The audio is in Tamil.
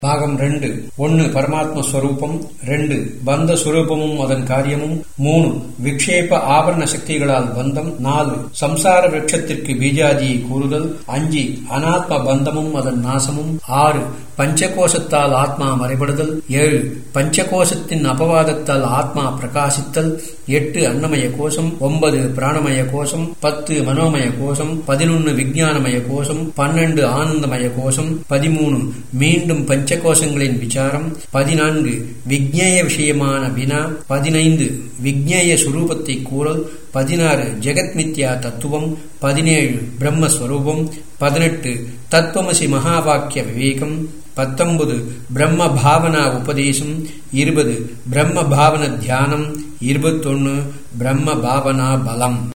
பாகம் ரெண்டு ஒன்னு பரமாத்ம ஸ்வரூபம் ரெண்டு பந்த சுரூபமும் அதன் காரியமும் மூணு விக்ஷேப ஆபரண சக்திகளால் பந்தம் நாலு சம்சார விரட்சத்திற்கு பீஜாதியை கூறுதல் அஞ்சு அனாத்ம பந்தமும் அதன் நாசமும் ஆறு பஞ்சகோஷத்தால் ஆத்மா மறைபடுதல் ஏழு பஞ்சகோஷத்தின் அபவாதத்தால் ஆத்மா பிரகாசித்தல் எட்டு அன்னமய கோஷம் ஒன்பது பிராணமய கோஷம் பத்து மனோமய கோஷம் பதினொன்னு விஞ்ஞானமய கோஷம் பன்னெண்டு ஆனந்தமய கோஷம் பதிமூணு மீண்டும் பஞ்சகோஷங்களின் விசாரம் பதினான்கு விக்னேய விஷயமான வினா பதினைந்து விக்னேய சுரூபத்தை கூறல் பதினாறு ஜெகத் மித்யா தத்துவம் பதினேழு பிரம்மஸ்வரூபம் பதினெட்டு தத்துவமசி மகாவாக்கிய விவேகம் பத்தொன்பது பிரம்ம பாவனா உபதேசம் இருபது பிரம்ம பாவன தியானம் இருபத்தொன்னு பிரம்ம பாவனா பலம்